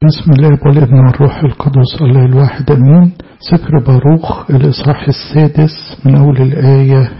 بسم الله والابن والروح القدس الله الواحد امين سفر باروخ الاصحاح السادس من اول الايه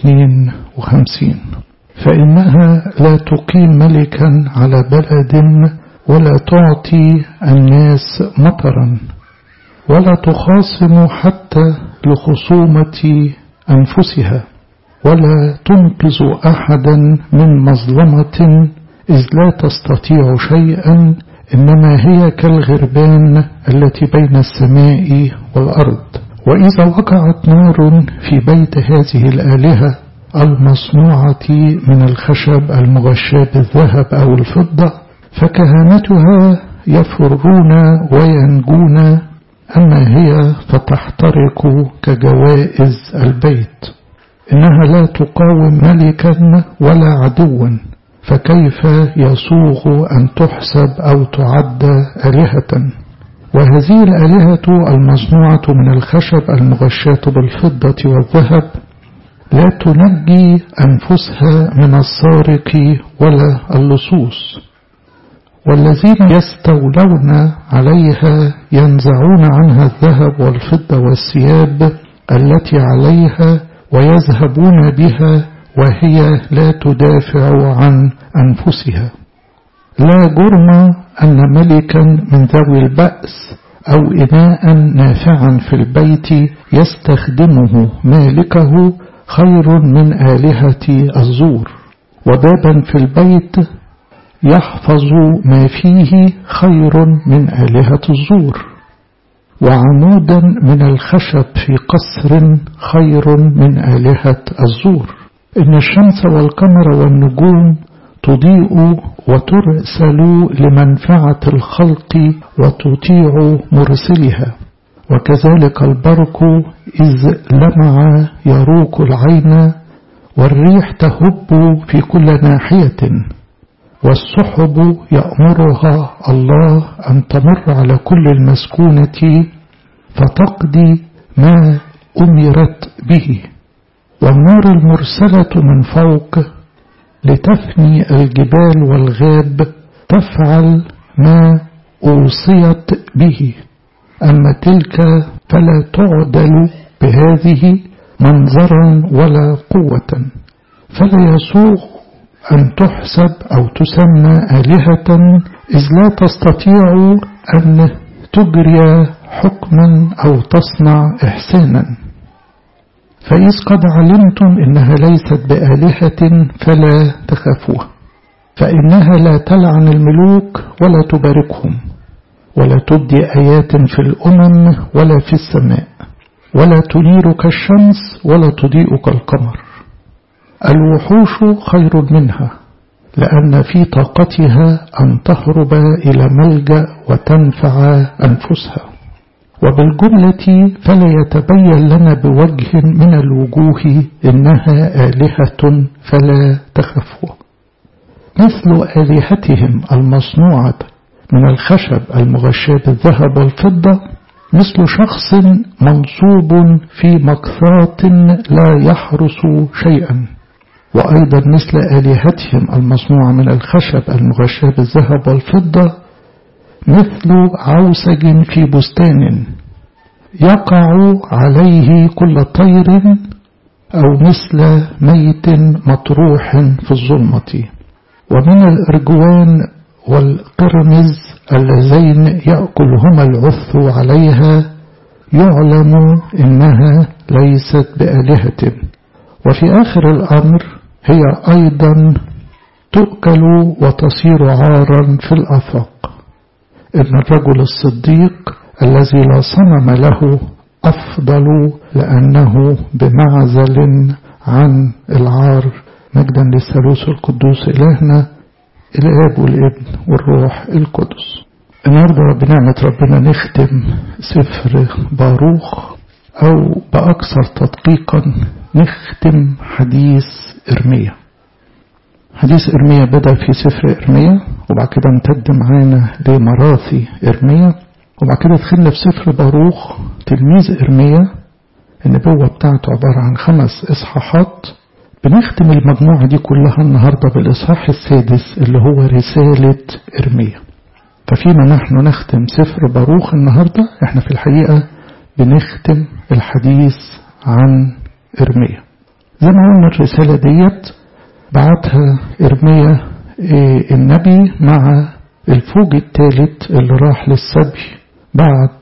52 فانها لا تقيم ملكا على بلد ولا تعطي الناس مطرا ولا تخاصم حتى لخصومه انفسها ولا تنقذ احدا من مظلمه إذ لا تستطيع شيئا إنما هي كالغربان التي بين السماء والأرض وإذا وقعت نار في بيت هذه الآلهة المصنوعة من الخشب المغشى بالذهب أو الفضة فكهنتها يفرون وينجون أما هي فتحترق كجوائز البيت إنها لا تقاوم ملكا ولا عدوا فكيف يسوغ أن تحسب أو تعد آلهة وهذه الآلهة المصنوعة من الخشب المغشاة بالفضة والذهب لا تنجي أنفسها من السارق ولا اللصوص والذين يستولون عليها ينزعون عنها الذهب والفضة والثياب التي عليها ويذهبون بها وهي لا تدافع عن أنفسها لا جرم أن ملكا من ذوي البأس أو إناء نافعا في البيت يستخدمه مالكه خير من آلهة الزور وبابا في البيت يحفظ ما فيه خير من آلهة الزور وعمودا من الخشب في قصر خير من آلهة الزور إن الشمس والقمر والنجوم تضيء وترسل لمنفعة الخلق وتطيع مرسلها وكذلك البرق إذ لمع يروق العين والريح تهب في كل ناحية والسحب يأمرها الله أن تمر على كل المسكونة فتقضي ما أمرت به والنار المرسلة من فوق لتفني الجبال والغاب تفعل ما أوصيت به أما تلك فلا تعدل بهذه منظرا ولا قوة فلا يسوغ أن تحسب أو تسمى آلهة إذ لا تستطيع أن تجري حكما أو تصنع إحسانا فإذ قد علمتم إنها ليست بآلهة فلا تخافوها فإنها لا تلعن الملوك ولا تباركهم ولا تبدي آيات في الأمم ولا في السماء ولا تنير كالشمس ولا تضيء كالقمر الوحوش خير منها لأن في طاقتها أن تهرب إلى ملجأ وتنفع أنفسها وبالجملة فلا يتبين لنا بوجه من الوجوه إنها آلهة فلا تخافوا مثل آلهتهم المصنوعة من الخشب المغشى بالذهب والفضة مثل شخص منصوب في مكثات لا يحرس شيئا وأيضا مثل آلهتهم المصنوعة من الخشب المغشى بالذهب والفضة مثل عوسج في بستان يقع عليه كل طير أو مثل ميت مطروح في الظلمة ومن الإرجوان والقرمز اللذين يأكلهما العث عليها يعلم إنها ليست بآلهة وفي آخر الأمر هي أيضا تؤكل وتصير عارا في الآفاق إن الرجل الصديق الذي لا صنم له أفضل لأنه بمعزل عن العار مجدا للثالوث القدوس إلهنا الآب والابن والروح القدس النهارده بنعمة ربنا نختم سفر باروخ أو بأكثر تدقيقا نختم حديث إرميا حديث إرميا بدأ في سفر إرميا وبعد كده امتد معانا لمراثي إرميا وبعد كده دخلنا في سفر باروخ تلميذ إرميا النبوة بتاعته عبارة عن خمس إصحاحات بنختم المجموعة دي كلها النهاردة بالإصحاح السادس اللي هو رسالة إرميا ففيما نحن نختم سفر باروخ النهاردة احنا في الحقيقة بنختم الحديث عن إرميا زي ما قلنا الرسالة ديت بعتها إرميا النبي مع الفوج الثالث اللي راح للسبي بعد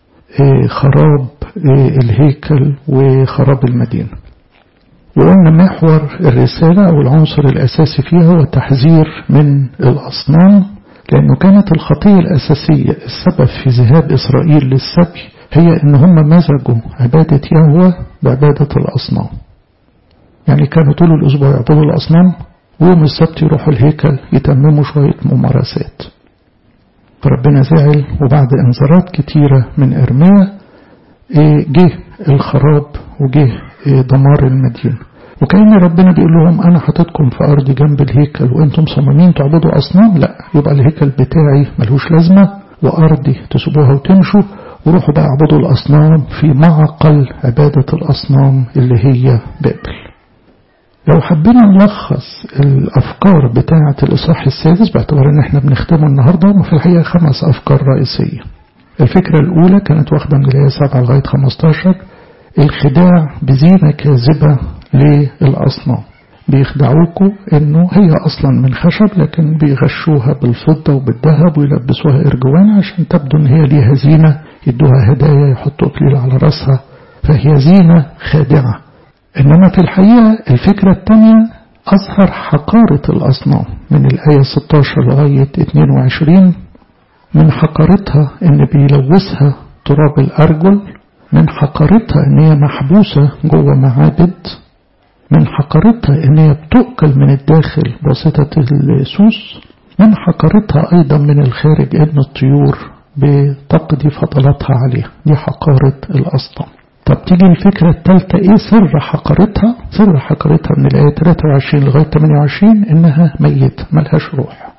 خراب الهيكل وخراب المدينة وقلنا محور الرسالة أو العنصر الأساسي فيها هو التحذير من الأصنام لأنه كانت الخطية الأساسية السبب في ذهاب إسرائيل للسبي هي إن هم مزجوا عبادة يهوه بعبادة الأصنام يعني كانوا طول الأسبوع يعبدوا الأصنام ويوم السبت يروحوا الهيكل يتمموا شوية ممارسات فربنا زعل وبعد انذارات كتيرة من إرميا جه الخراب وجه دمار المدينة وكأن ربنا بيقول لهم أنا حاططكم في أرض جنب الهيكل وأنتم صممين تعبدوا أصنام لا يبقى الهيكل بتاعي ملهوش لازمة وأرضي تسيبوها وتمشوا وروحوا بقى اعبدوا الأصنام في معقل عبادة الأصنام اللي هي بابل لو حبينا نلخص الأفكار بتاعة الإصحاح السادس باعتبار إن إحنا بنختمه النهاردة وفي الحقيقة خمس أفكار رئيسية الفكرة الأولى كانت واخدة من الآية 7 لغاية 15 الخداع بزينة كاذبة للأصنام بيخدعوكوا إنه هي أصلا من خشب لكن بيغشوها بالفضة وبالذهب ويلبسوها إرجوان عشان تبدو إن هي ليها زينة يدوها هدايا يحطوا إكليل على رأسها فهي زينة خادعة إنما في الحقيقة الفكرة الثانية أظهر حقارة الأصنام من الآية 16 لغاية 22 من حقارتها إن بيلوثها تراب الأرجل من حقارتها إن هي محبوسة جوه معابد من حقارتها إن هي بتؤكل من الداخل بواسطة السوس من حقارتها أيضا من الخارج إن الطيور بتقضي فضلاتها عليها دي حقارة الأصنام طب تيجي الفكرة الثالثة ايه سر حقارتها سر حقارتها من الآية 23 لغاية 28 انها ميتة ملهاش روح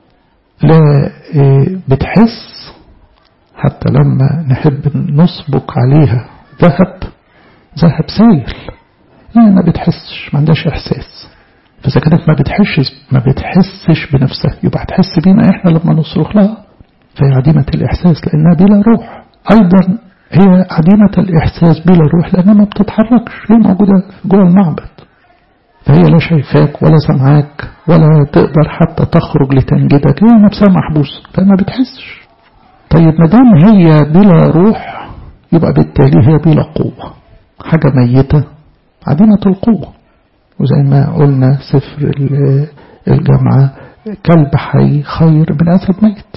لا بتحس حتى لما نحب نسبق عليها ذهب ذهب سايل لا ما بتحسش ما عندهاش احساس فاذا كانت ما بتحسش ما بتحسش بنفسها يبقى هتحس بينا احنا لما نصرخ لها فهي عديمة الاحساس لانها بلا روح ايضا هي عديمة الإحساس بلا روح لأنها ما بتتحركش هي موجودة جوه المعبد فهي لا شايفاك ولا سمعاك ولا تقدر حتى تخرج لتنجدك هي نفسها محبوسة فما بتحسش طيب ما دام هي بلا روح يبقى بالتالي هي بلا قوة حاجة ميتة عديمة القوة وزي ما قلنا سفر الجامعة كلب حي خير من أسد ميت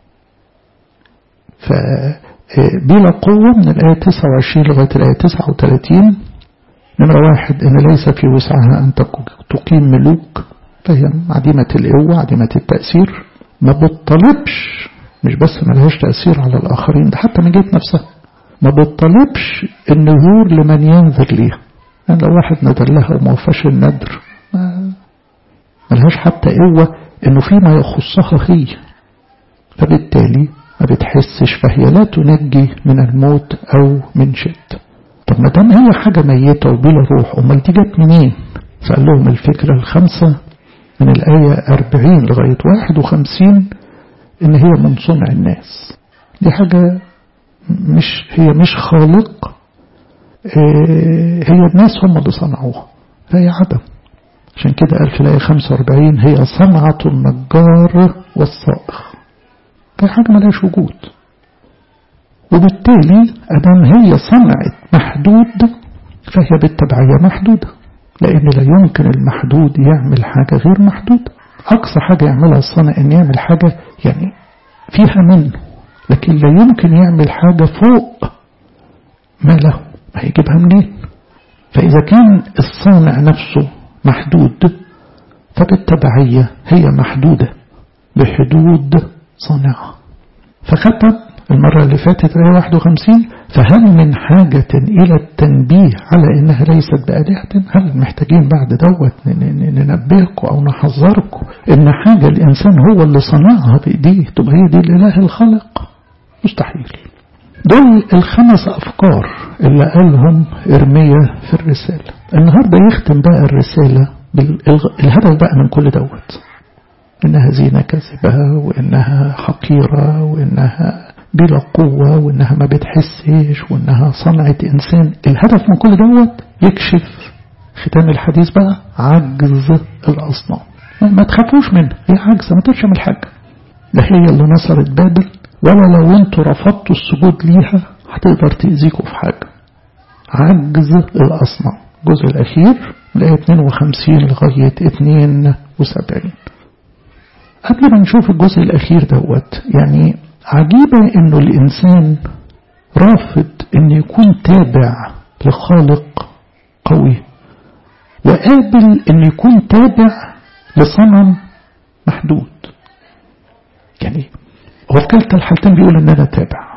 ف بلا قوة من الآية 29 لغاية الآية 39 نمرة واحد إن ليس في وسعها أن تقيم ملوك فهي عديمة القوة عديمة التأثير ما بتطلبش مش بس ما لهاش تأثير على الآخرين ده حتى من جهة نفسها ما بتطلبش النذور لمن ينذر ليها يعني لو واحد نذر لها وما وفاش النذر ما لهاش حتى قوة إنه فيما يخصها هي فبالتالي ما بتحسش فهي لا تنجي من الموت أو من شد طب ما دام هي حاجة ميتة وبلا روح أمال دي جت منين؟ فقال لهم الفكرة الخامسة من الآية 40 لغاية 51 إن هي من صنع الناس دي حاجة مش هي مش خالق هي الناس هم اللي صنعوها فهي عدم عشان كده قال في الآية 45 هي صنعة النجار والصائغ في حاجة ملهاش وجود وبالتالي أدام هي صنعت محدود فهي بالتبعية محدودة لأن لا يمكن المحدود يعمل حاجة غير محدودة أقصى حاجة يعملها الصانع أن يعمل حاجة يعني فيها منه لكن لا يمكن يعمل حاجة فوق ما له هيجيبها منين فإذا كان الصانع نفسه محدود فبالتبعية هي محدودة بحدود صانعها فختم المرة اللي فاتت آية 51 فهل من حاجة إلى التنبيه على إنها ليست بآلهة هل محتاجين بعد دوت ننبهكم أو نحذركم إن حاجة الإنسان هو اللي صنعها بإيديه تبقى هي دي الإله الخالق مستحيل دول الخمس أفكار اللي قالهم إرميا في الرسالة النهاردة يختم بقى الرسالة بالهدف بقى من كل دوت إنها زينة كاذبة وإنها حقيرة وإنها بلا قوة وإنها ما بتحسش وإنها صنعة إنسان الهدف من كل دوت يكشف ختام الحديث بقى عجز الأصنام ما تخافوش منها هي عجزة ما تقدرش من حاجة ده هي اللي نصرت بابل ولا لو انتوا رفضتوا السجود ليها هتقدر تأذيكوا في حاجة عجز الأصنام الجزء الأخير من آية 52 لغاية 72 قبل ما نشوف الجزء الأخير دوت يعني عجيبة إنه الإنسان رافض إنه يكون تابع لخالق قوي وقابل إنه يكون تابع لصنم محدود يعني هو في كلتا الحالتين بيقول إن أنا تابع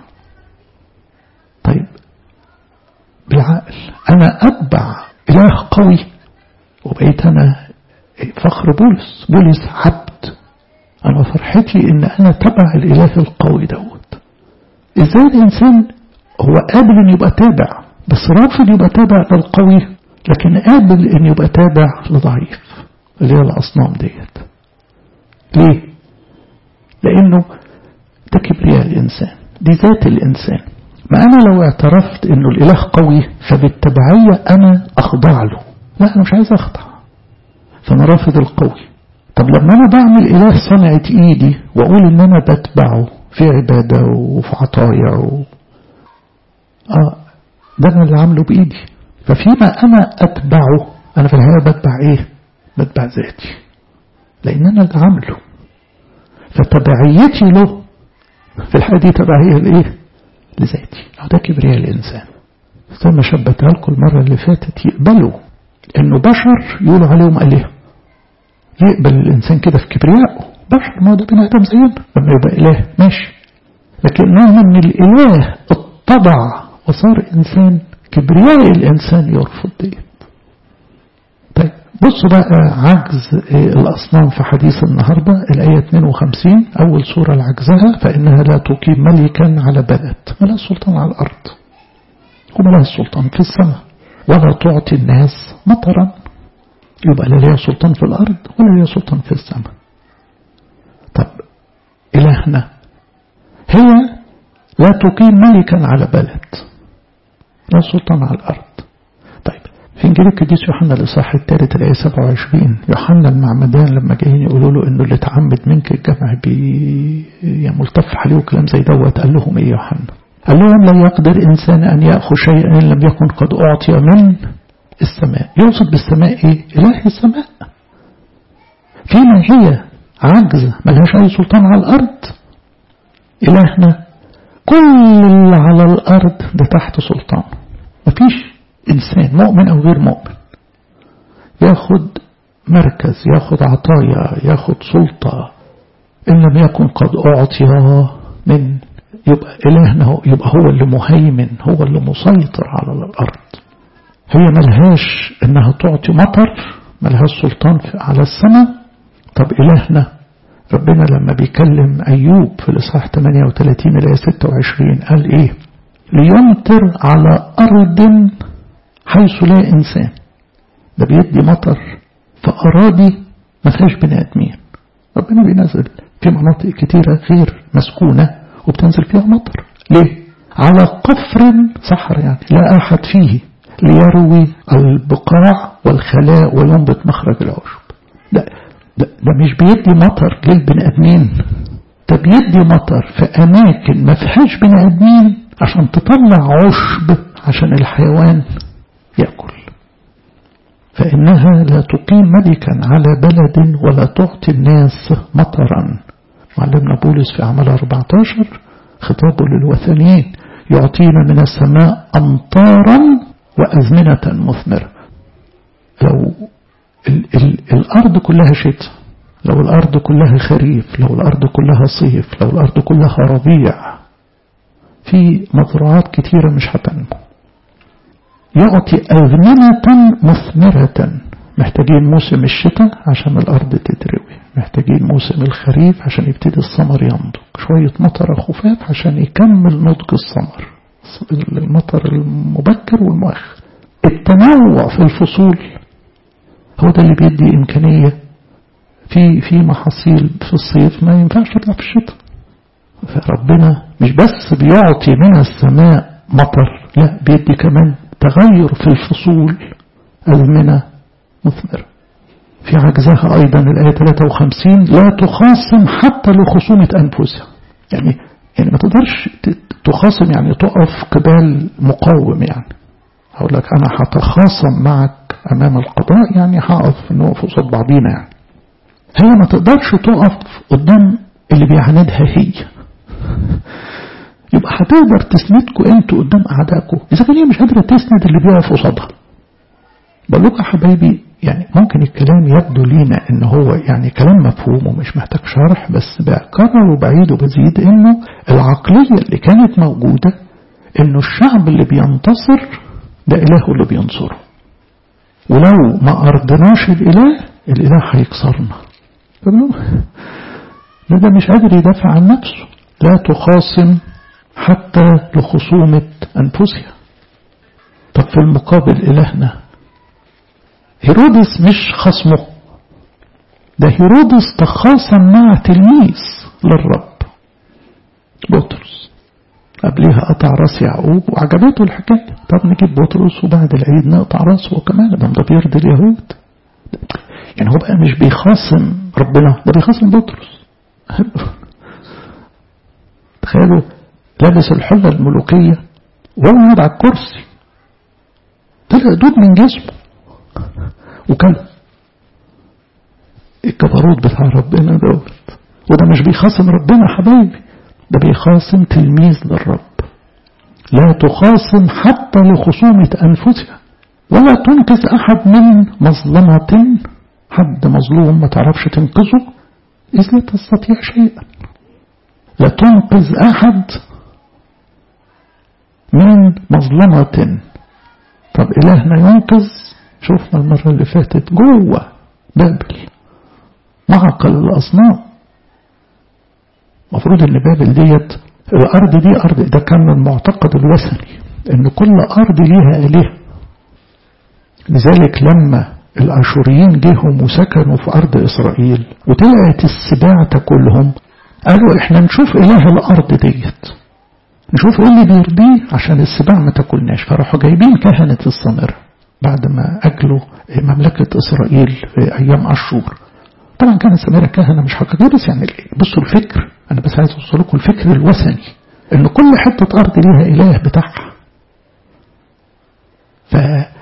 طيب بالعقل أنا أتبع إله قوي وبقيت أنا فخر بولس بولس عبد أنا فرحتي إن أنا تبع الإله القوي دوت إزاي الإنسان هو قابل إن يبقى تابع بس رافض يبقى تابع للقوي لكن قابل إن يبقى تابع لضعيف اللي هي الأصنام ديت ليه؟ لأنه ده كبرياء الإنسان دي ذات الإنسان ما أنا لو اعترفت إنه الإله قوي فبالتبعية أنا أخضع له لا أنا مش عايز أخضع فأنا رافض القوي طب لما أنا بعمل إله صنعة إيدي وأقول إن أنا بتبعه في عبادة وفي عطايا و... آه ده أنا اللي عامله بإيدي ففيما أنا أتبعه أنا في الحقيقة بتبع إيه؟ بتبع ذاتي لأن أنا اللي عامله فتبعيتي له في الحقيقة دي تبعية لإيه؟ لذاتي أو ده كبرياء الإنسان زي ما شبتها لكم المرة اللي فاتت يقبلوا إنه بشر يقولوا عليهم آلهة يقبل الإنسان كده في كبريائه بشر ما هو ده بني آدم زينا لما يبقى إله ماشي لكن مهما إن الإله اتضع وصار إنسان كبرياء الإنسان يرفض ديت طيب بصوا بقى عجز الأصنام في حديث النهاردة الآية 52 أول سورة لعجزها فإنها لا تقيم ملكا على بلد ولا سلطان على الأرض وما لها السلطان في السماء ولا تعطي الناس مطرا يبقى لا ليها سلطان في الأرض ولا ليها سلطان في السماء طب إلهنا هي لا تقيم ملكا على بلد لا سلطان على الأرض طيب في إنجيل القديس يوحنا الإصحاح الثالث الآية 27 يوحنا المعمدان لما جايين يقولوا له إنه اللي اتعمد منك الجمع بي يعني ملتف عليه وكلام زي دوت قال لهم إيه يوحنا؟ قال لهم لا يقدر إنسان أن يأخذ شيئا إن لم يكن قد أعطي من السماء يقصد بالسماء إيه؟ إله السماء فيما هي عجز ملهاش أي سلطان على الأرض إلهنا كل اللي على الأرض ده تحت سلطان مفيش إنسان مؤمن أو غير مؤمن ياخد مركز ياخد عطايا ياخد سلطة إن لم يكن قد أعطي من يبقى إلهنا هو يبقى هو اللي مهيمن هو اللي مسيطر على الأرض هي ملهاش إنها تعطي مطر ملهاش سلطان على السماء طب إلهنا ربنا لما بيكلم أيوب في الإصحاح 38 إلى 26 قال إيه ليمطر على أرض حيث لا إنسان ده بيدي مطر في أراضي ما فيهاش بني آدمين ربنا بينزل في مناطق كتيرة غير مسكونة وبتنزل فيها مطر ليه؟ على قفر صحر يعني لا أحد فيه ليروي البقاع والخلاء وينبت مخرج العشب ده, ده, ده مش بيدي مطر للبني آدمين ده بيدي مطر في أماكن ما فيهاش بني آدمين عشان تطلع عشب عشان الحيوان يأكل فإنها لا تقيم ملكا على بلد ولا تعطي الناس مطرا معلمنا بولس في أعمال 14 خطابه للوثنيين يعطينا من السماء أمطارا وأزمنة مثمرة لو ال ال الأرض كلها شتاء لو الأرض كلها خريف لو الأرض كلها صيف لو الأرض كلها ربيع في مزرعات كتيرة مش هتنمو يعطي أزمنة مثمرة محتاجين موسم الشتاء عشان الأرض تتروي محتاجين موسم الخريف عشان يبتدي الثمر ينضج شوية مطر خفاف عشان يكمل نضج الثمر المطر المبكر والمؤخر التنوع في الفصول هو ده اللي بيدي إمكانية في في محاصيل في الصيف ما ينفعش تطلع في الشتاء فربنا مش بس بيعطي من السماء مطر لا بيدي كمان تغير في الفصول أزمنة مثمرة في عجزها أيضا الآية 53 لا تخاصم حتى لخصومة أنفسها يعني يعني ما تقدرش تخاصم يعني تقف قبال مقاوم يعني هقول لك أنا هتخاصم معك أمام القضاء يعني هقف نقف قصاد بعضينا يعني هي ما تقدرش تقف قدام اللي بيعاندها هي يبقى هتقدر تسندكوا انتوا قدام اعدائكم اذا كان هي مش قادره تسند اللي بيقف قصادها بقول لكم يا حبايبي يعني ممكن الكلام يبدو لينا ان هو يعني كلام مفهوم ومش محتاج شرح بس بكرر وبعيد وبزيد انه العقليه اللي كانت موجوده انه الشعب اللي بينتصر ده اله اللي بينصره ولو ما ارضناش الاله الاله هيكسرنا لا ده مش قادر يدافع عن نفسه لا تخاصم حتى لخصومة أنفسها طب في المقابل إلهنا هيرودس مش خصمه ده هيرودس تخاصم مع تلميذ للرب بطرس قبلها قطع راس يعقوب وعجبته الحكاية طب نجيب بطرس وبعد العيد نقطع راسه كمان ده ده بيرضي اليهود يعني هو بقى مش بيخاصم ربنا ده بيخاصم بطرس تخيلوا لابس الحلة الملوكية وهو قاعد على الكرسي طلع دود من جسمه وكل الجبروت بتاع ربنا دوت وده مش بيخاصم ربنا حبايبي ده بيخاصم تلميذ للرب لا تخاصم حتى لخصومة أنفسها ولا تنقذ أحد من مظلمة حد مظلوم ما تعرفش تنقذه إذ لا تستطيع شيئا لا تنقذ أحد من مظلمة طب إلهنا ينقذ شوفنا المرة اللي فاتت جوه بابل معقل الأصنام المفروض ان بابل ديت الأرض دي أرض ده كان المعتقد الوثني ان كل أرض ليها آلهة لذلك لما الأشوريين جيهم وسكنوا في أرض إسرائيل وطلعت السباع تاكلهم قالوا احنا نشوف إله الأرض ديت نشوف ايه اللي بيرضيه عشان السباع ما تاكلناش فراحوا جايبين كهنة السامرة بعد ما أكلوا مملكة إسرائيل في أيام أشور طبعا كان السامرة كهنة مش حقيقية بس يعني بصوا الفكر أنا بس عايز أوصل لكم الفكر الوثني إن كل حتة أرض ليها إله بتاعها ف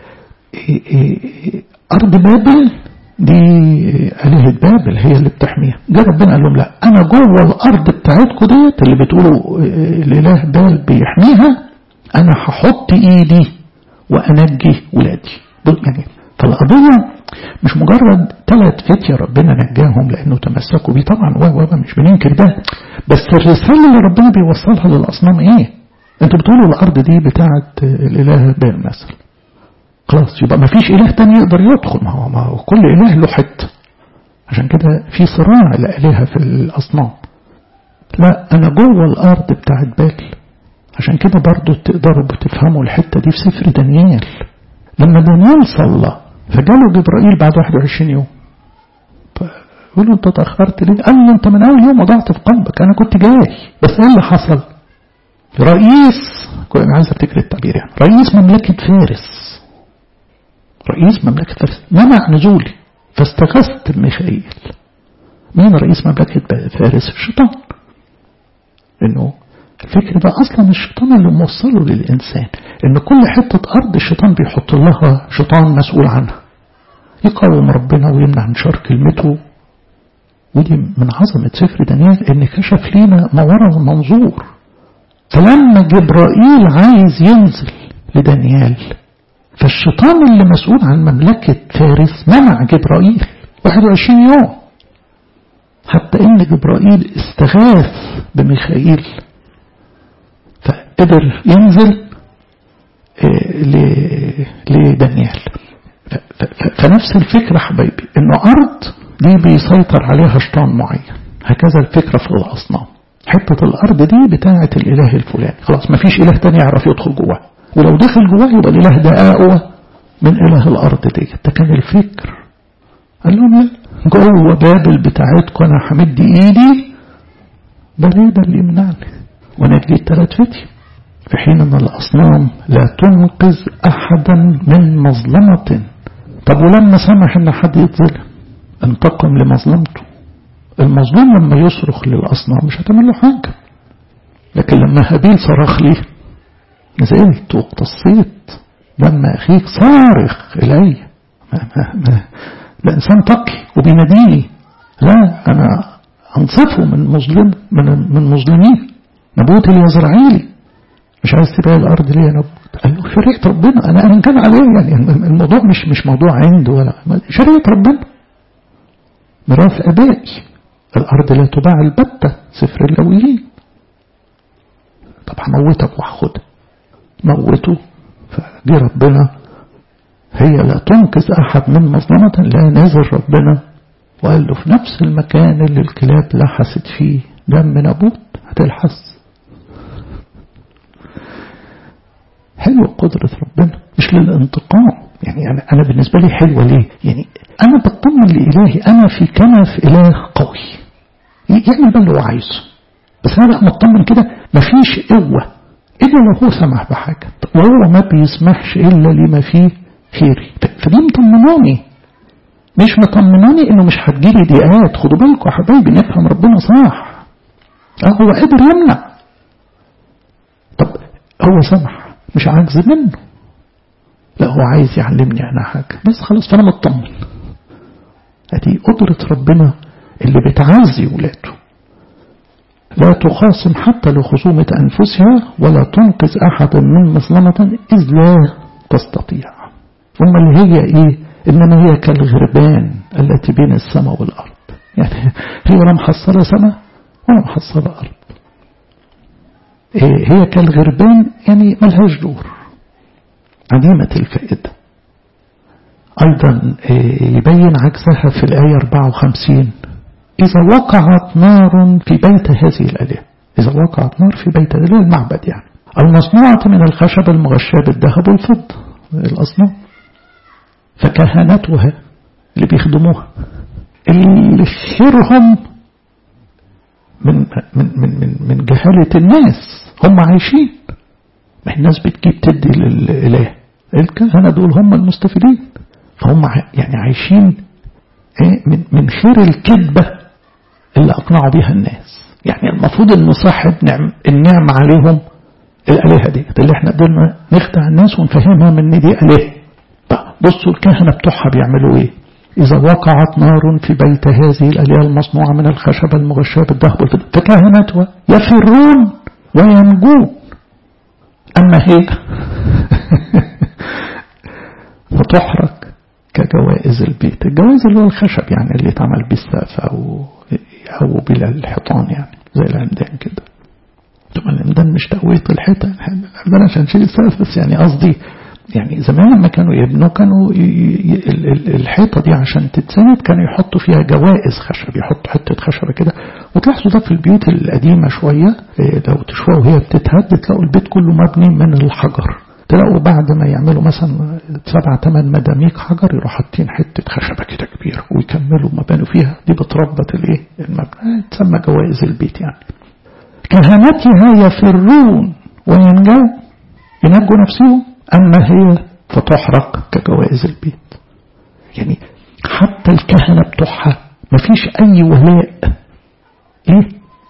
أرض بابل دي آلهة بابل هي اللي بتحميها جه ربنا قال لهم لا أنا جوه الأرض بتاعتكم ديت اللي بتقولوا الإله بال بيحميها أنا هحط إيدي وأنجي ولادي يعني فالقضية مش مجرد ثلاث فتية ربنا نجاهم لأنه تمسكوا بيه طبعا و مش بننكر ده بس الرسالة اللي ربنا بيوصلها للأصنام إيه؟ أنتوا بتقولوا الأرض دي بتاعت الإله بال مثلا خلاص يبقى ما فيش إله تاني يقدر يدخل ما هو, ما هو كل إله له حتة عشان كده في صراع الآلهة في الأصنام لا أنا جوه الأرض بتاعت بابل عشان كده برضو تقدروا بتفهموا الحتة دي في سفر دانيال لما دانيال صلى فجاله جبرائيل بعد 21 يوم فقال له انت تأخرت ليه قال له انت من اول يوم وضعت في قلبك انا كنت جاي بس ايه اللي حصل رئيس انا عايز افتكر التعبير يعني رئيس مملكة فارس رئيس مملكة فارس منع نزولي فاستغثت بميخائيل مين رئيس مملكة فارس الشيطان انه الفكر ده اصلا الشيطان اللي موصله للانسان ان كل حتة ارض الشيطان بيحط لها شيطان مسؤول عنها يقاوم ربنا ويمنع انشار كلمته ودي من عظمة سفر دانيال ان كشف لينا ما وراء المنظور فلما جبرائيل عايز ينزل لدانيال فالشيطان اللي مسؤول عن مملكة فارس منع جبرائيل 21 يوم حتى ان جبرائيل استغاث بميخائيل فقدر ينزل لدانيال فنفس الفكرة حبايبي انه ارض دي بيسيطر عليها شيطان معين هكذا الفكرة في الاصنام حتة الارض دي بتاعة الاله الفلاني خلاص ما فيش اله تاني يعرف يدخل جواه ولو دخل جواه يبقى الاله ده اقوى من اله الارض دي ده كان الفكر قال لهم لا جوه بابل بتاعتكم انا همد ايدي ده ليه ده اللي يمنعني وانا جيت ثلاث فتي في حين ان الاصنام لا تنقذ احدا من مظلمة طب ولما سمح ان حد يتظلم انتقم لمظلمته المظلوم لما يصرخ للاصنام مش هتعمل له حاجة لكن لما هابيل صرخ لي نزلت واقتصيت لما اخيك صارخ الي ما ما ما ده انسان تقي وبيناديني لا انا انصفه من مظلم من من مظلمين نبوت اليزرعيلي مش عايز تبيع الارض ليه يا نبوت قال له شريعه ربنا انا انا كان عليه يعني الموضوع مش مش موضوع عنده ولا شريعه ربنا ميراث ابائي الارض لا تباع البته سفر اللويين طب هموتك وهاخدها موته فدي ربنا هي لا تنقذ أحد من مظلمة لا نزل ربنا وقال له في نفس المكان اللي الكلاب لحست فيه دم نبوت هتلحس حلوة قدرة ربنا مش للانتقام يعني أنا, أنا بالنسبة لي حلوة ليه يعني أنا بطمن لإلهي أنا في كنف إله قوي يعمل بقى اللي هو عايزه بس أنا بقى مطمن كده مفيش قوة إلا لو هو سمح بحاجة وهو ما بيسمحش إلا لما فيه خيري فدي مطمناني مش مطمناني انه مش هتجيلي ضيقات خدوا بالكم يا حبايبي نفهم ربنا صح اه هو قادر يمنع طب هو سمح مش عاجز منه لا هو عايز يعلمني انا حاجه بس خلاص فانا مطمن ادي قدره ربنا اللي بتعزي ولاده لا تخاصم حتى لخصومة أنفسها ولا تنقذ أحدا من مظلمة إذ لا تستطيع ثم اللي هي إيه إنما هي كالغربان التي بين السماء والأرض يعني هي ولا محصلة سماء ولا محصلة أرض إيه هي كالغربان يعني ملهاش دور عديمة الفائدة أيضا إيه يبين عكسها في الآية 54 إذا وقعت نار في بيت هذه الآلهة إذا وقعت نار في بيت الآلهة المعبد يعني المصنوعة من الخشب المغشاة بالذهب والفضة الأصنام فكهنتها اللي بيخدموها اللي خيرهم من من من من من جهالة الناس هم عايشين ما الناس بتجيب تدي للإله الكهنة دول هم المستفيدين فهم يعني عايشين من من خير الكذبة اللي أقنعوا بها الناس يعني المفروض إنه صاحب نعم النعم عليهم الآلهة دي اللي احنا قدرنا نخدع الناس ونفهمها من دي آلهة بصوا الكهنة بتوعها بيعملوا ايه إذا وقعت نار في بيت هذه الآلهة المصنوعة من الخشب المغشاة بالذهب والفضة فكهنتها يفرون وينجون أما هي فتحرق كجوائز البيت الجوائز اللي هو الخشب يعني اللي اتعمل بالسقف أو أو بالحيطان يعني زي العمدان كده طبعا العمدان مش تقوية الحيطة العمدان عشان تشيل السقف بس يعني قصدي يعني زمان لما كانوا يبنوا كانوا الحيطة دي عشان تتسند كانوا يحطوا فيها جوائز خشب يحطوا حتة خشبة كده وتلاحظوا ده في البيوت القديمة شوية لو تشوفوها وهي بتتهد تلاقوا البيت كله مبني من الحجر تلاقوا بعد ما يعملوا مثلا سبع ثمان مداميك حجر يروحوا حاطين حتة خشبة كده كبيرة ويكملوا مبانوا فيها دي بتربط الايه المبنى تسمى جوائز البيت يعني كهنتها يفرون وينجوا ينجوا نفسهم أما هي فتحرق كجوائز البيت يعني حتى الكهنة بتوعها مفيش أي ولاء إيه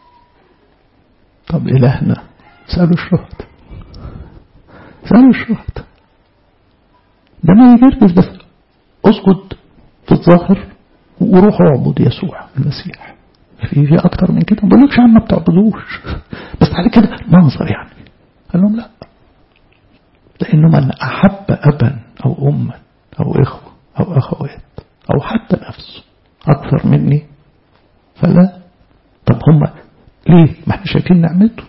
طب إلهنا سألوا الشهد سألوا الشهد ده ما يجربس بس اسجد في الظاهر وروح اعبد يسوع المسيح في في اكتر من كده ما بقولكش عم ما بتعبدوش بس على كده منظر يعني قال لهم لا لأنه من أحب أبا أو أما أو إخوة أو أخوات أو حتى نفسه أكثر مني فلا طب هم ليه ما احنا شايفين نعمته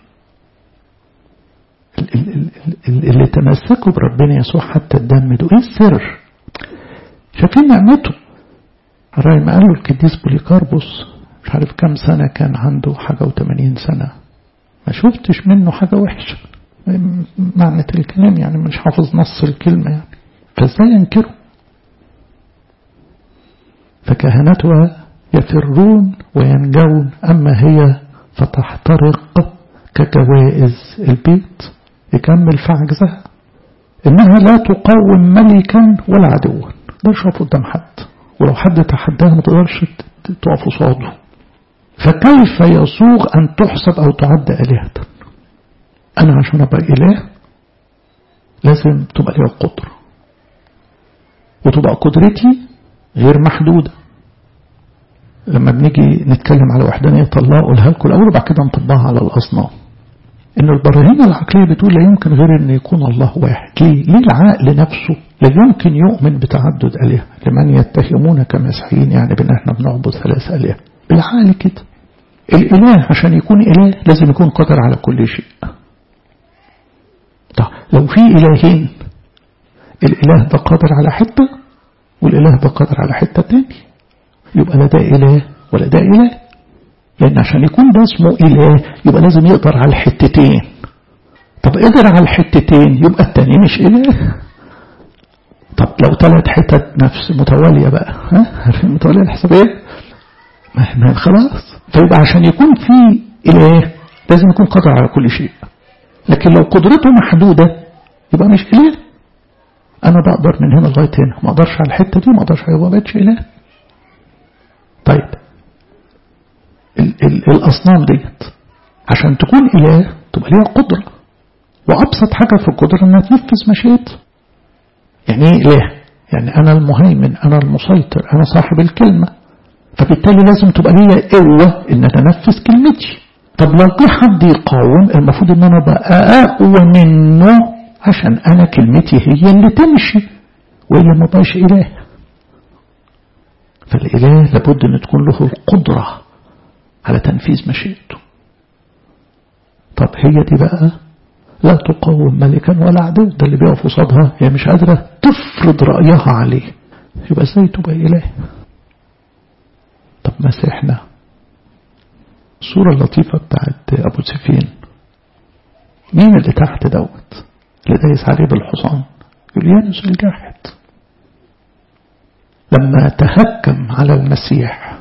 اللي تمسكوا بربنا يسوع حتى الدم ده ايه السر شايفين نعمته الراي ما قالوا القديس بوليكاربوس مش عارف كم سنة كان عنده حاجة وثمانين سنة ما شفتش منه حاجة وحشة معنى الكلام يعني مش حافظ نص الكلمة يعني فازاي ينكروا فكهنتها يفرون وينجون أما هي فتحترق كجوائز البيت يكمل في عجزها إنها لا تقاوم ملكا ولا عدوا ده شوف قدام حد ولو حد تحداها ما تقدرش تقف قصاده فكيف يسوغ أن تحسب أو تعد آلهة أنا عشان أبقى إله لازم تبقى لي القدرة وتبقى قدرتي غير محدودة لما بنيجي نتكلم على وحدانية الله أقولها لكم الأول وبعد كده نطبقها على الأصنام إن البراهين العقلية بتقول لا يمكن غير أن يكون الله واحد ليه؟ ليه العقل نفسه لا يمكن يؤمن بتعدد آلهة لمن يتهمون كمسيحيين يعني بأن احنا بنعبد ثلاث آلهة بالعقل كده الإله عشان يكون إله لازم يكون قادر على كل شيء طيب لو في إلهين الإله ده قادر على حتة والإله ده قادر على حتة تاني يبقى لا ده إله ولا ده إله لأن عشان يكون ده اسمه إله يبقى لازم يقدر على الحتتين طب قدر على الحتتين يبقى التاني مش إله طب لو ثلاث حتت نفس متوالية بقى ها عارفين متوالية الحساب ايه ما خلاص فيبقى عشان يكون في إله لازم يكون قادر على كل شيء لكن لو قدرته محدودة يبقى مش إله أنا بقدر من هنا لغاية هنا ما أقدرش على الحتة دي ما أقدرش يبقى بقتش إله طيب ال ال الأصنام ديت عشان تكون إله تبقى ليها قدرة وأبسط حاجة في القدرة إنها تنفذ مشيئته يعني إيه إله يعني أنا المهيمن أنا المسيطر أنا صاحب الكلمة فبالتالي لازم تبقى ليا قوة إن أنا أنفذ كلمتي طب لو جه حد يقاوم المفروض إن أنا بقى أقوى منه عشان أنا كلمتي هي اللي تمشي وإلا ما بقاش إله فالإله لابد أن تكون له القدرة على تنفيذ مشيئته طب هي دي بقى لا تقاوم ملكا ولا عدو ده اللي بيقف قصادها هي مش قادرة تفرض رأيها عليه يبقى ازاي تبقى إله طب مسيحنا الصورة اللطيفة بتاعت أبو سفين مين اللي تحت دوت اللي دايس عليه بالحصان يوليانوس الجاحد لما تهكم على المسيح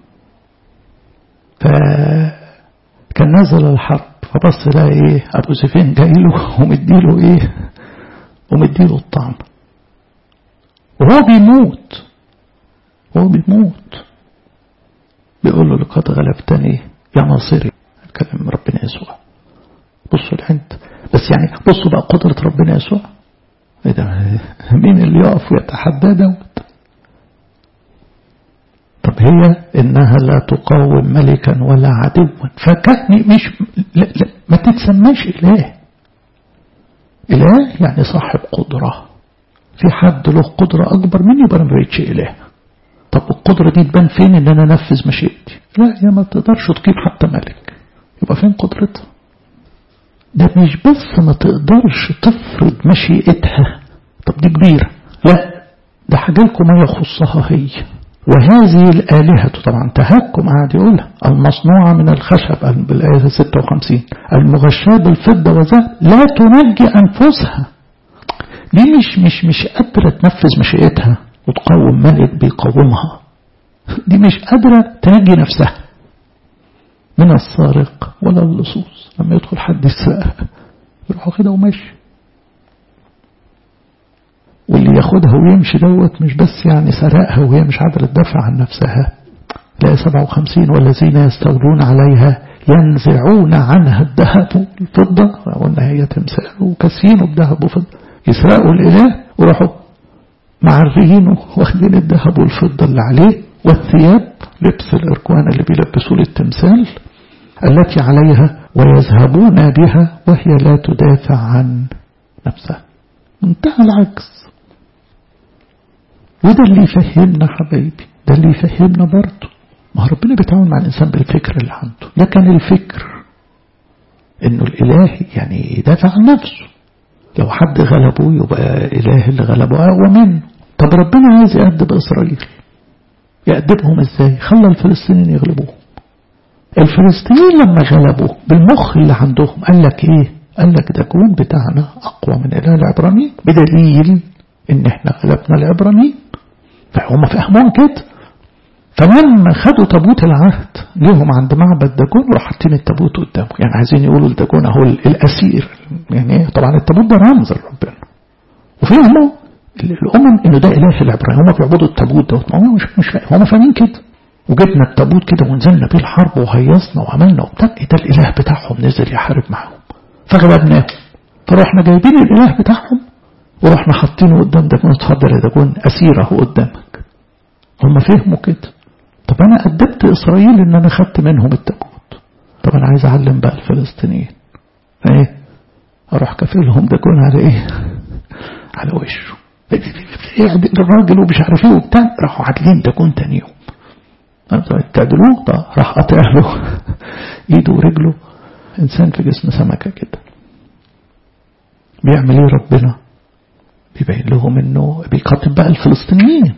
فكان نزل الحرب فبص لقى ايه ابو سفين جاي له ومديله ايه ومديله الطعم وهو بيموت وهو بيموت بيقول له لقد غلبتني يا ناصري كلام ربنا يسوع بصوا العند بس يعني بصوا بقى قدرة ربنا يسوع ايه ده مين اللي يقف ويتحدى دوت طب هي إنها لا تقاوم ملكا ولا عدوا فكأني مش لا لا ما تتسماش إله إله يعني صاحب قدرة في حد له قدرة أكبر مني يبقى ما بقتش إله طب القدرة دي تبان فين إن أنا أنفذ مشيئتي لا هي ما تقدرش تقيم حتى ملك يبقى فين قدرتها ده مش بس ما تقدرش تفرض مشيئتها طب دي كبيرة لا ده حاجة لكم ما يخصها هي وهذه الآلهة طبعا تهكم قاعد يقولها المصنوعة من الخشب بالآية 56 المغشاة بالفضة وذهب لا تنجي أنفسها دي مش مش مش قادرة تنفذ مشيئتها وتقاوم ملك بيقاومها دي مش قادرة تنجي نفسها من السارق ولا اللصوص لما يدخل حد يسرقها يروحوا كده وماشي واللي ياخدها ويمشي دوت مش بس يعني سرقها وهي مش قادرة تدافع عن نفسها لا 57 والذين يستولون عليها ينزعون عنها الذهب والفضة قلنا هي تمثال وكاسينه بذهب وفضة يسرقوا الإله ويروحوا معريينه واخدين الذهب والفضة اللي عليه والثياب لبس الإركوان اللي بيلبسوه للتمثال التي عليها ويذهبون بها وهي لا تدافع عن نفسها منتهى العجز وده اللي يفهمنا حبايبي ده اللي يفهمنا برضه ما ربنا بيتعامل مع الإنسان بالفكر اللي عنده ده كان الفكر إنه الإله يعني يدافع عن نفسه لو حد غلبه يبقى إله اللي غلبه أقوى منه طب ربنا عايز يأدب إسرائيل يأدبهم إزاي خلى الفلسطينيين يغلبوهم الفلسطينيين لما غلبوا بالمخ اللي عندهم قال لك إيه قال لك ده كون بتاعنا أقوى من إله العبرانيين بدليل إن إحنا غلبنا العبرانيين فهم فهمون كده فلما خدوا تابوت العهد جيهم عند معبد داجون وراحوا حاطين التابوت قدامه يعني عايزين يقولوا لداجون اهو الاسير يعني طبعا التابوت ده رمز لربنا وفهموا الامم انه ده اله العبراني هم بيعبدوا التابوت ده هم مش مش هم فاهمين كده وجبنا التابوت كده ونزلنا بيه الحرب وهيصنا وعملنا وبتاع ده الاله بتاعهم نزل يحارب معاهم فغلبناهم فرحنا جايبين الاله بتاعهم ورحنا حاطينه قدام داجون اتفضل يا داجون اسير اهو قدامك هم فهموا كده طب انا ادبت اسرائيل ان انا خدت منهم التابوت طب انا عايز اعلم بقى الفلسطينيين ايه اروح كافلهم داجون على ايه على وشه الراجل ومش عارف ايه وبتاع راحوا عادلين داجون تاني يوم تعدلوه طب راح قاطع له ايده ورجله انسان في جسم سمكه كده بيعمل ايه ربنا بيبين لهم انه بيخاطب بقى الفلسطينيين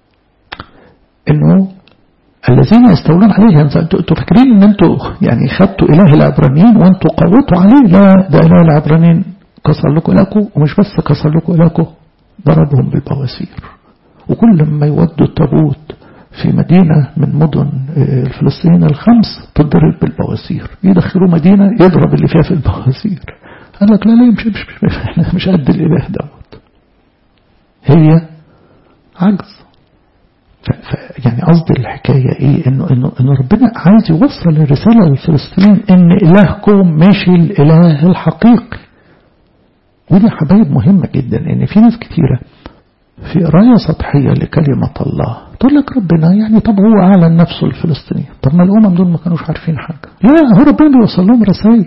انه الذين يستولون عليه انتوا فاكرين ان انتوا يعني خدتوا اله العبرانيين وانتوا قوتوا عليه لا ده اله العبرانيين كسر لكم الهكم ومش بس كسر لكم الهكم ضربهم بالبواسير وكل ما يودوا التابوت في مدينة من مدن الفلسطينيين الخمس تضرب بالبواسير يدخلوا مدينة يضرب اللي فيها في البواسير قال لك لا لا مش مش مش, مش, مش قد الإله دوت هي عجز يعني قصد الحكاية ايه انه انه انه ربنا عايز يوصل الرسالة للفلسطينيين ان الهكم مش الاله الحقيقي ودي حبايب مهمة جدا ان في ناس كتيرة في قراية سطحية لكلمة الله تقول لك ربنا يعني طب هو أعلن نفسه الفلسطينيين طب ما الأمم دول ما كانوش عارفين حاجة لا هو ربنا بيوصل لهم رسائل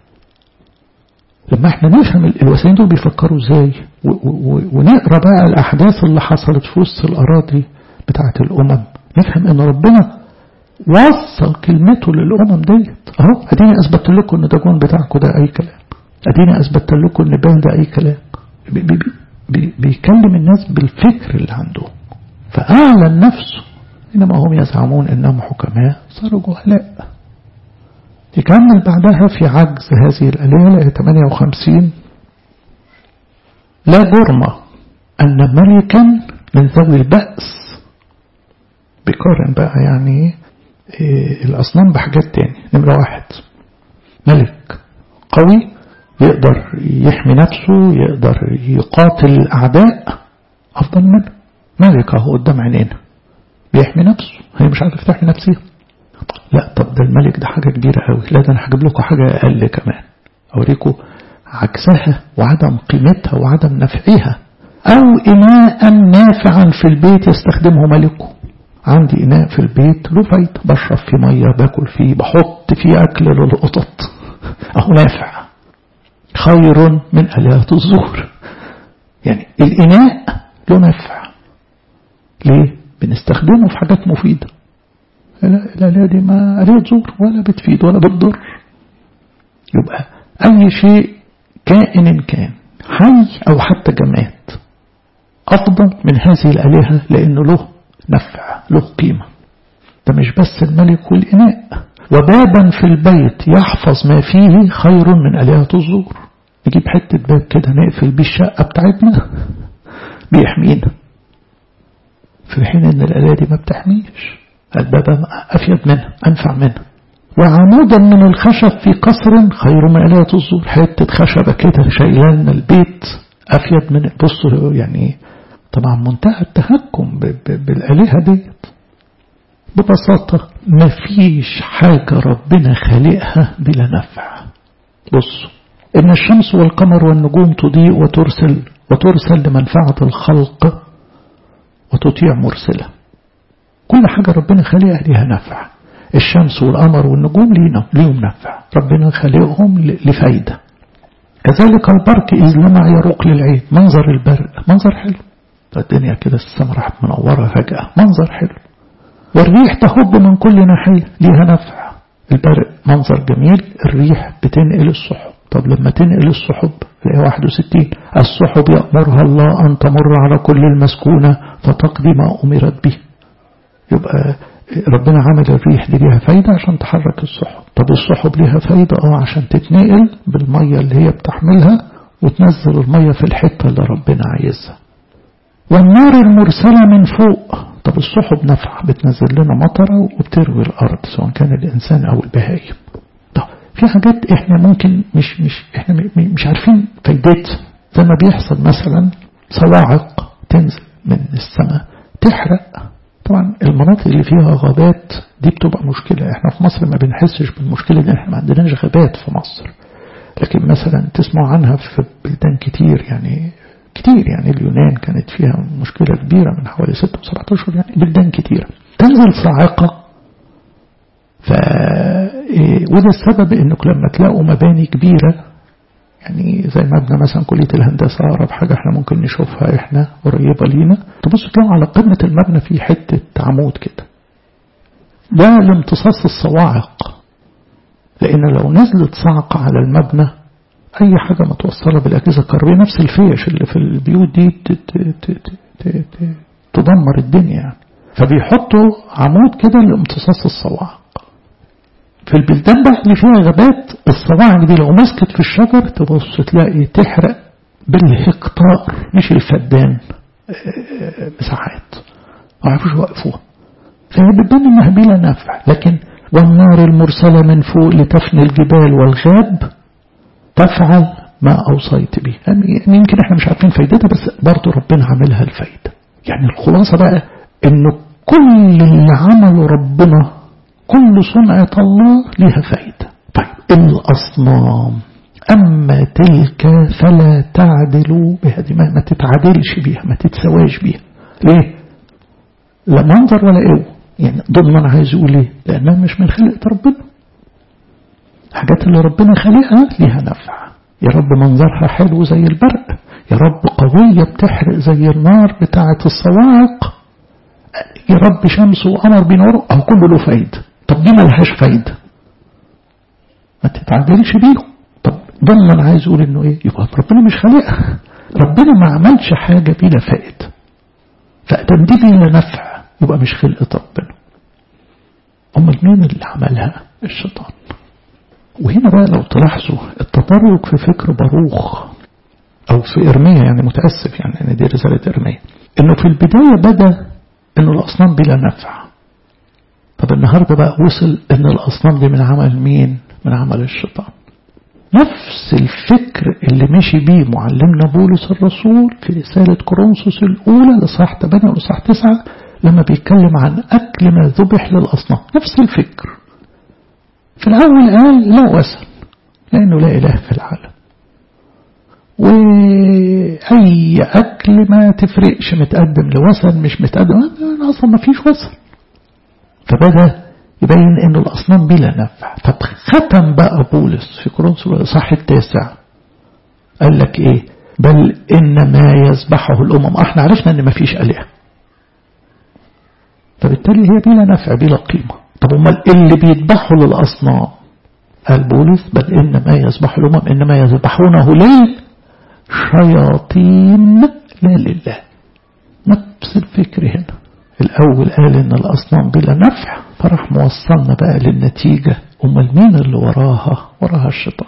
لما احنا نفهم الوسائل دول بيفكروا ازاي ونقرا بقى الأحداث اللي حصلت في وسط الأراضي بتاعت الأمم نفهم ان ربنا وصل كلمته للأمم ديت اهو اديني اثبت لكم ان داجون بتاعكم ده اي كلام اديني اثبت لكم ان بان ده اي كلام بي بي بي بيكلم الناس بالفكر اللي عندهم فأعلن نفسه إنما هم يزعمون إنهم حكماء صاروا جهلاء يكمل بعدها في عجز هذه الآلهة 58 لا جرم أن ملكا من ذوي البأس بيقارن بقى يعني إيه الأصنام بحاجات تاني نمرة واحد ملك قوي يقدر يحمي نفسه يقدر يقاتل الأعداء أفضل منه ملك أهو قدام عينينا بيحمي نفسه هي مش عارف تحمي نفسها لا طب ده الملك ده حاجة كبيرة قوي لا ده أنا هجيب لكم حاجة أقل كمان أوريكم عكسها وعدم قيمتها وعدم نفعها أو إناء نافعا في البيت يستخدمه ملكه عندي إناء في البيت له فايدة بشرب فيه مية باكل فيه بحط فيه أكل للقطط أهو نافع خير من آلهة الزهر يعني الإناء له نفع ليه؟ بنستخدمه في حاجات مفيدة الآلهة دي ما آلهة زهر ولا بتفيد ولا بتضر يبقى أي شيء كائن كان حي أو حتى جماد أفضل من هذه الآلهة لأنه له نفع له قيمة ده مش بس الملك والإناء وبابا في البيت يحفظ ما فيه خير من آلهة الزور نجيب حتة باب كده نقفل بيه الشقة بتاعتنا بيحمينا في حين ان الآلهة دي ما بتحميش الباب أفيد منها أنفع منها وعمودا من الخشب في قصر خير من آلهة الزور حتة خشبة كده شايلان البيت أفيد من بصوا يعني طبعا منتهى التهكم بالآلهة ديت ببساطة مفيش حاجة ربنا خالقها بلا نفع بصوا إن الشمس والقمر والنجوم تضيء وترسل وترسل لمنفعة الخلق وتطيع مرسلة كل حاجة ربنا خالقها لها نفع الشمس والقمر والنجوم ليهم نفع ربنا خالقهم لفايدة كذلك البرق إذ لما يروق للعين منظر البرق منظر حلو الدنيا كده السماء راحت منورة فجأة منظر حلو والريح تهب من كل ناحية ليها نفع البرق منظر جميل الريح بتنقل السحب طب لما تنقل السحب في 61 السحب يأمرها الله أن تمر على كل المسكونة فتقضي ما أمرت به يبقى ربنا عمل الريح دي ليها فايدة عشان تحرك السحب طب السحب ليها فايدة اه عشان تتنقل بالمية اللي هي بتحملها وتنزل المية في الحتة اللي ربنا عايزها والنار المرسلة من فوق طب السحب نافعة بتنزل لنا مطرة وبتروي الأرض سواء كان الإنسان أو البهايم طب في حاجات احنا ممكن مش مش احنا مش عارفين فايدتها زي ما بيحصل مثلا صواعق تنزل من السماء تحرق طبعا المناطق اللي فيها غابات دي بتبقى مشكلة احنا في مصر ما بنحسش بالمشكلة دي احنا ما عندناش غابات في مصر لكن مثلا تسمع عنها في بلدان كتير يعني كتير يعني اليونان كانت فيها مشكلة كبيرة من حوالي 6 و7 أشهر يعني بلدان كتيرة تنزل صاعقة ف وده السبب انك لما تلاقوا مباني كبيرة يعني زي مبنى مثلا كلية الهندسة أقرب حاجة احنا ممكن نشوفها احنا قريبة لينا تبصوا تلاقوا على قمة المبنى في حتة عمود كده ده لامتصاص الصواعق لأن لو نزلت صعقة على المبنى أي حاجة متوصلة بالأجهزة الكهربائية نفس الفيش اللي في البيوت دي تدمر الدنيا يعني فبيحطوا عمود كده لامتصاص الصواعق في البلدان بقى اللي فيها غابات الصواعق دي لو مسكت في الشجر تبص تلاقي تحرق بالهكتار مش الفدان مساحات ما عرفوش يوقفوها فهي بتبان انها بلا نفع لكن والنار المرسلة من فوق لتفني الجبال والغاب تفعل ما أوصيت به يمكن احنا مش عارفين فايدتها بس برضو ربنا عاملها الفايدة يعني الخلاصة بقى انه كل اللي عمله ربنا كل صنعة الله لها فايدة طيب الأصنام أما تلك فلا تعدلوا بها دي ما تتعادلش بيها ما تتسواش بيها ليه لا منظر ولا قوة يعني ضمن عايز يقول ايه لأنها مش من خلقة ربنا الحاجات اللي ربنا خلقها ليها نفع يا رب منظرها حلو زي البرق يا رب قوية بتحرق زي النار بتاعة الصواعق يا رب شمس وقمر بينوروا أو كله له فايدة طب دي ملهاش فايدة ما تتعدلش بيهم طب ضمن عايز يقول انه ايه يبقى ربنا مش خالقها ربنا ما عملش حاجة بلا فائدة فأدم دي بلا نفع يبقى مش خلقة ربنا أمال مين اللي عملها الشيطان وهنا بقى لو تلاحظوا التطرق في فكر باروخ أو في إرمية يعني متأسف يعني أن دي رسالة إرمية إنه في البداية بدأ إنه الأصنام بلا نفع طب النهاردة بقى وصل إن الأصنام دي من عمل مين؟ من عمل الشيطان نفس الفكر اللي مشي بيه معلمنا بولس الرسول في رسالة كورنثوس الأولى لصح 8 ولصح 9 لما بيتكلم عن أكل ما ذبح للأصنام نفس الفكر في الأول قال لا وثن لأنه لا إله في العالم وأي أكل ما تفرقش متقدم لوثن مش متقدم أصلا ما فيش وثن فبدأ يبين أن الأصنام بلا نفع فختم بقى بولس في كورنثوس الإصحاح التاسع قال لك إيه بل إن ما يذبحه الأمم احنا عرفنا أن ما فيش آلهة فبالتالي هي بلا نفع بلا قيمة طب امال اللي بيذبحوا للأصنام قال بولس بل إن ما يذبح الأمم إنما يذبحونه للشياطين لا لله نفس الفكر هنا الأول قال إن الأصنام بلا نفع فراح موصلنا بقى للنتيجة أمال مين اللي وراها وراها الشيطان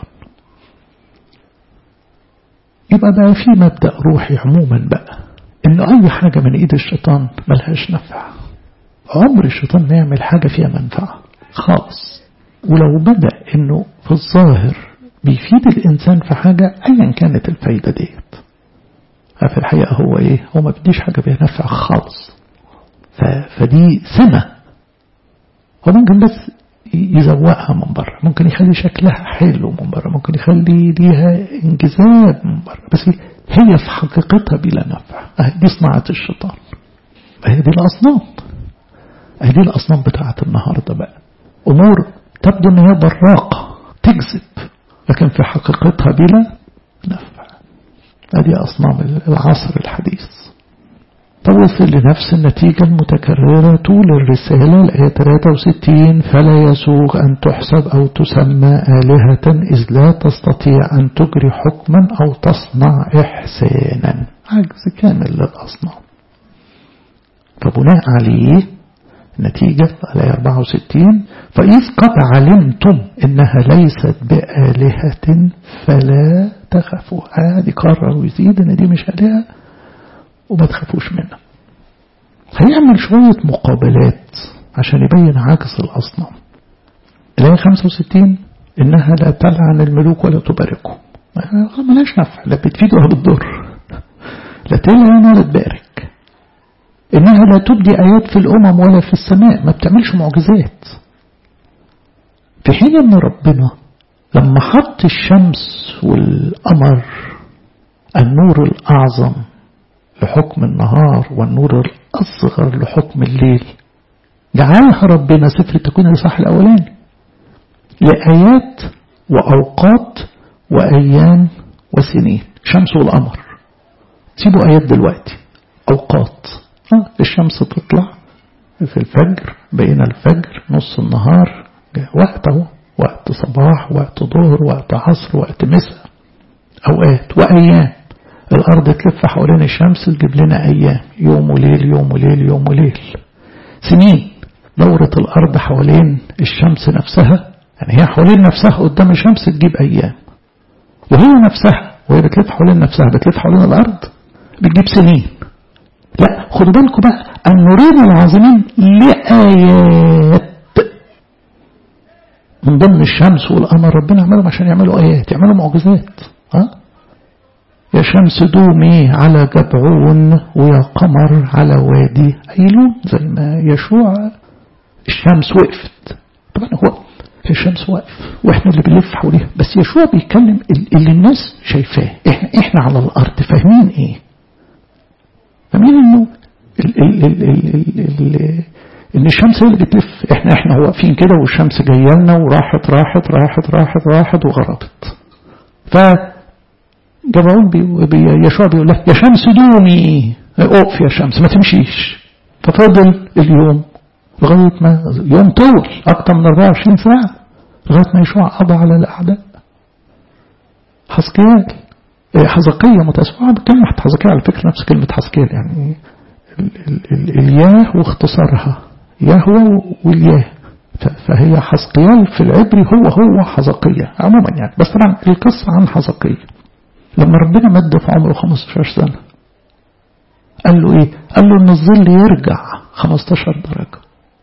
يبقى بقى في مبدأ روحي عموما بقى إن أي حاجة من إيد الشيطان ملهاش نفع عمر الشيطان ما يعمل حاجة فيها منفعة خالص ولو بدأ إنه في الظاهر بيفيد الإنسان في حاجة أيا كانت الفايدة ديت في الحقيقة هو إيه هو ما بديش حاجة بيها نفع خالص فدي سمة هو ممكن بس يزوقها من بره ممكن يخلي شكلها حلو من بره ممكن يخلي ليها انجذاب من بره بس هي في حقيقتها بلا نفع دي صناعة الشيطان هي دي الأصنام هي دي الأصنام بتاعت النهاردة بقى أمور تبدو أن هي براقة تجذب لكن في حقيقتها بلا نفع هذه أصنام العصر الحديث توصل لنفس النتيجة المتكررة طول الرسالة الآية 63 فلا يسوغ أن تحسب أو تسمى آلهة إذ لا تستطيع أن تجري حكما أو تصنع إحسانا عجز كامل للأصنام فبناء عليه نتيجة الآية 64 فإذ قد علمتم إنها ليست بآلهة فلا تخافوا عادي قرر ويزيد إن دي مش آلهة وما تخافوش منها هيعمل شوية مقابلات عشان يبين عجز الأصنام الآية 65 إنها لا تلعن الملوك ولا تباركهم ملاش نفع لا بتفيد ولا بتضر لا تلعن ولا تبارك إنها لا تبدي آيات في الأمم ولا في السماء ما بتعملش معجزات في حين أن ربنا لما حط الشمس والقمر النور الأعظم لحكم النهار والنور الأصغر لحكم الليل جعلها ربنا سفر التكوين الإصحاح الأولاني لآيات وأوقات وأيام وسنين شمس والقمر سيبوا آيات دلوقتي أوقات الشمس تطلع في الفجر بين الفجر نص النهار وقت اهو وقت صباح وقت ظهر وقت عصر وقت مساء أوقات وأيام الأرض تلف حوالين الشمس تجيب لنا أيام يوم وليل يوم وليل يوم وليل سنين دورة الأرض حوالين الشمس نفسها يعني هي حوالين نفسها قدام الشمس تجيب أيام وهي نفسها وهي بتلف حوالين نفسها بتلف حوالين الأرض بتجيب سنين لا خدوا بالكم بقى النورين العظيمين لآيات من ضمن الشمس والقمر ربنا عملهم عشان يعملوا آيات يعملوا معجزات ها يا شمس دومي على جبعون ويا قمر على وادي أيلون زي ما يشوع الشمس وقفت طبعا هو الشمس واقف واحنا اللي بنلف حواليها بس يشوع بيتكلم اللي الناس شايفاه احنا, احنا على الارض فاهمين ايه فاهمين انه ال ال ال ال ال ال ان الشمس هي اللي بتلف احنا احنا واقفين كده والشمس جايه لنا وراحت راحت راحت راحت راحت وغربت ف جبعون بي بي يشوع بيقول لها يا شمس دومي اقف يا شمس ما تمشيش ففضل اليوم لغاية ما يوم طول أكتر من 24 ساعة لغاية ما يشوع قضى على الأعداء حسكيال حزقية متأسفة كلمة حزقية على فكرة نفس كلمة حسكيال يعني ال ال ال الياه واختصارها يهوى والياه فهي حزقيال في العبري هو هو حزقية عموما يعني بس طبعا القصة عن حزقية لما ربنا مد في عمره 15 سنة قال له ايه قال له ان الظل يرجع 15 درجة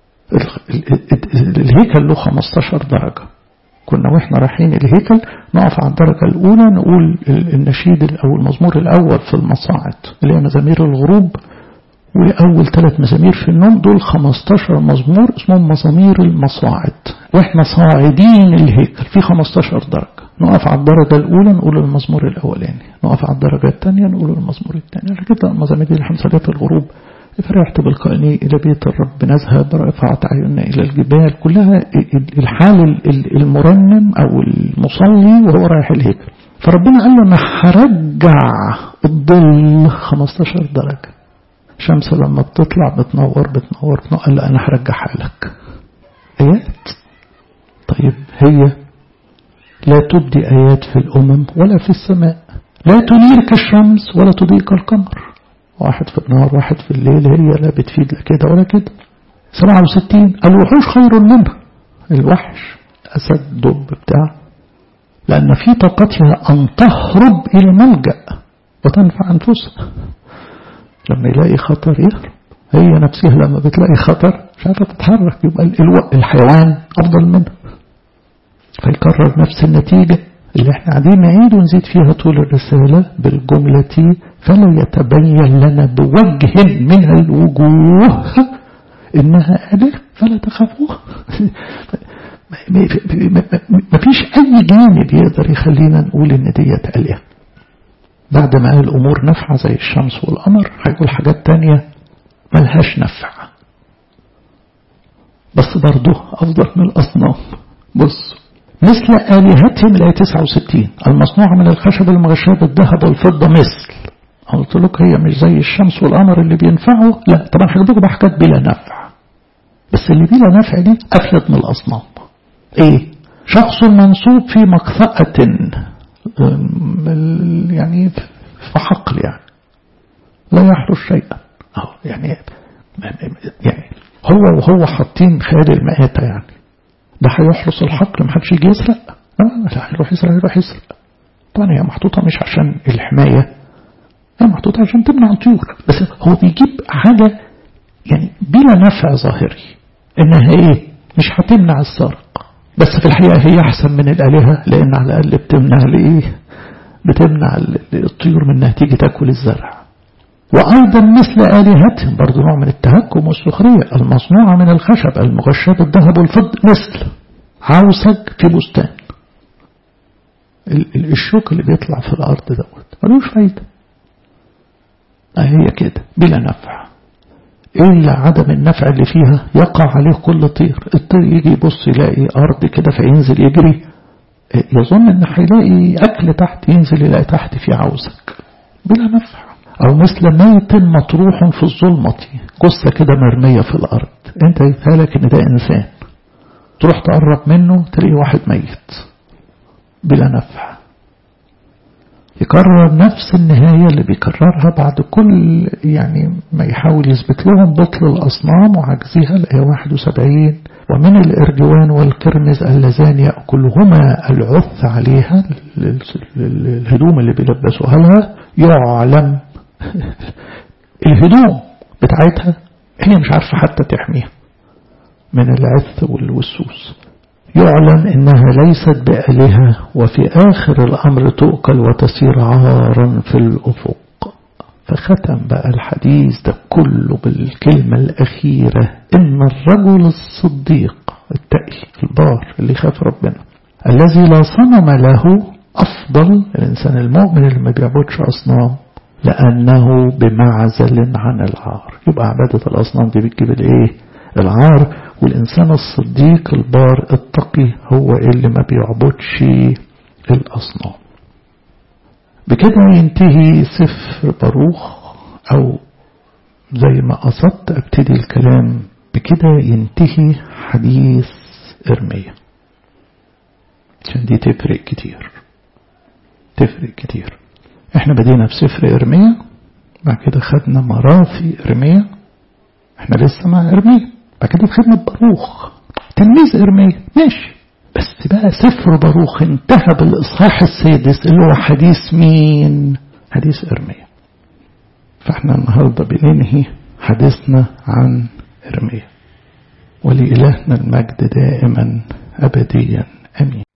الهيكل له 15 درجة كنا واحنا رايحين الهيكل نقف على الدرجة الأولى نقول النشيد أو المزمور الأول في المصاعد اللي هي مزامير الغروب وأول ثلاث مزامير في النوم دول 15 مزمور اسمهم مزامير المصاعد واحنا صاعدين الهيكل في 15 درجة نقف على الدرجة الأولى نقول المزمور الأولاني نقف على الدرجة الثانية نقول المزمور الثاني عشان كده المزامير دي الحمد في الغروب فرحت بالقائني إلى بيت الرب نذهب رفعت عيوننا إلى الجبال كلها الحال المرنم أو المصلي وهو رايح الهيكل فربنا قال له أنا هرجع الظل 15 درجة الشمس لما بتطلع بتنور بتنور بتنور قال له أنا هرجعها لك آيات طيب هي لا تبدي آيات في الأمم ولا في السماء لا تنير كالشمس ولا تضيء كالقمر واحد في النهار واحد في الليل هي لا بتفيد لا كده ولا كده 67 الوحوش خير منها الوحش أسد دب بتاع لأن في طاقتها أن تهرب إلى ملجأ وتنفع أنفسها لما يلاقي خطر يهرب هي نفسها لما بتلاقي خطر مش عارفة تتحرك يبقى الحيوان أفضل منها فيكرر نفس النتيجة اللي احنا قاعدين نعيد ونزيد فيها طول الرسالة بالجملة فلا يتبين لنا بوجه من الوجوه إنها آلهة فلا تخافوها ما فيش أي جانب يقدر يخلينا نقول إن ديت آلهة بعد ما قال أمور نافعة زي الشمس والقمر هيقول حاجات تانية ملهاش نفع بس برضه أفضل من الأصنام بص مثل آلهتهم الآية 69 المصنوعة من الخشب المغشاة بالذهب والفضة مثل قلت لك هي مش زي الشمس والقمر اللي بينفعوا لا طبعا هجيب لكم حاجات بلا نفع بس اللي بلا نفع دي أفلت من الأصنام إيه شخص منصوب في مكفأة يعني في حقل يعني لا يحرس شيئا أو يعني يعني هو وهو حاطين خيال المآتة يعني ده هيحرس الحقل ما حدش يجي يسرق لا هيروح يسرق هيروح يسرق طبعا هي محطوطة مش عشان الحماية هي محطوطة عشان تمنع الطيور بس هو بيجيب حاجة يعني بلا نفع ظاهري إنها إيه مش هتمنع السرق بس في الحقيقة هي أحسن من الآلهة لأن على الأقل بتمنع الإيه بتمنع الطيور من إنها تيجي تاكل الزرع وأيضا مثل آلهتهم برضو نوع من التهكم والسخرية المصنوعة من الخشب المغشاة بالذهب والفضة مثل عوسج في بستان الشوك اللي بيطلع في الأرض دوت ملوش فايدة هي كده بلا نفع إلا عدم النفع اللي فيها يقع عليه كل طير الطير يجي يبص يلاقي أرض كده فينزل يجري يظن إن هيلاقي أكل تحت ينزل يلاقي تحت في عوسك بلا نفع أو مثل ميت مطروح في الظلمة جثة كده مرمية في الأرض أنت يتهالك إن ده إنسان تروح تقرب منه تلاقيه واحد ميت بلا نفع يكرر نفس النهاية اللي بيكررها بعد كل يعني ما يحاول يثبت لهم بطل الأصنام وعجزها الآية 71 ومن الإرجوان والكرمز اللذان يأكلهما العث عليها الهدوم اللي بيلبسوها لها يعلم الهدوم بتاعتها هي مش عارفة حتى تحميها من العث والوسوس يعلم إنها ليست بآلهة وفي آخر الأمر تؤكل وتسير عارا في الأفق فختم بقى الحديث ده كله بالكلمة الأخيرة إن الرجل الصديق التقي البار اللي يخاف ربنا الذي لا صنم له أفضل الإنسان المؤمن اللي ما بيعبدش أصنام لأنه بمعزل عن العار يبقى عبادة الأصنام دي بتجيب الإيه العار والإنسان الصديق البار التقي هو اللي ما بيعبدش الأصنام بكده ينتهي سفر باروخ أو زي ما قصدت ابتدي الكلام بكده ينتهي حديث إرميا عشان دي تفرق كتير تفرق كتير احنا بدينا في سفر إرميا بعد كده خدنا مرافي إرميا احنا لسه مع إرميا بعد كده خدنا باروخ تلميذ إرميا ماشي بس بقى سفر باروخ انتهى بالإصحاح السادس اللي هو حديث مين حديث إرميا فاحنا النهاردة بننهي حديثنا عن إرميا ولإلهنا المجد دائما أبديا أمين